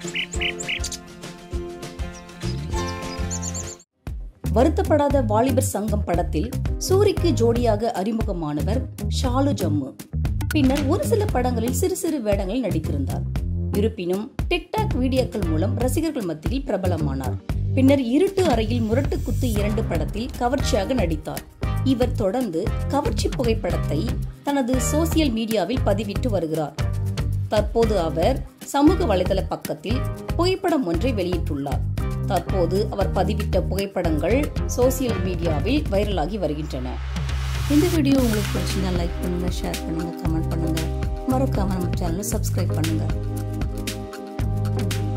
வருத்தப்படாத வாலிபர் சங்கம் படத்தில் சூரிக்கு ஜோடியாக அறிமுகமானவர் ஷாலு ஜம்மு பின்னர் ஒரு சில படங்களில் சிறு சிறு வேடங்களில் நடித்திருந்தார் இருப்பினும் டிக்டாக் வீடியோக்கள் மூலம் ரசிகர்கள் மத்தியில் பிரபலமானார் பின்னர் இருட்டு அறையில் முரட்டு குத்து இரண்டு படத்தில் கவர்ச்சியாக நடித்தார் இவர் தொடர்ந்து கவர்ச்சி புகைப்படத்தை தனது சோசியல் மீடியாவில் பதிவிட்டு வருகிறார் தற்போது அவர் சமூக வலைதள பக்கத்தில் புகைப்படம் ஒன்றை வெளியிட்டுள்ளார் தற்போது அவர் பதிவிட்ட புகைப்படங்கள் சோசியல் மீடியாவில் வைரலாகி வருகின்றன இந்த வீடியோ உங்களுக்கு பிடிச்சிருந்தா லைக் பண்ணுங்க ஷேர் பண்ணுங்க கமெண்ட் பண்ணுங்க மறக்காம நம்ம சேனலை சப்ஸ்கிரைப் பண்ணுங்க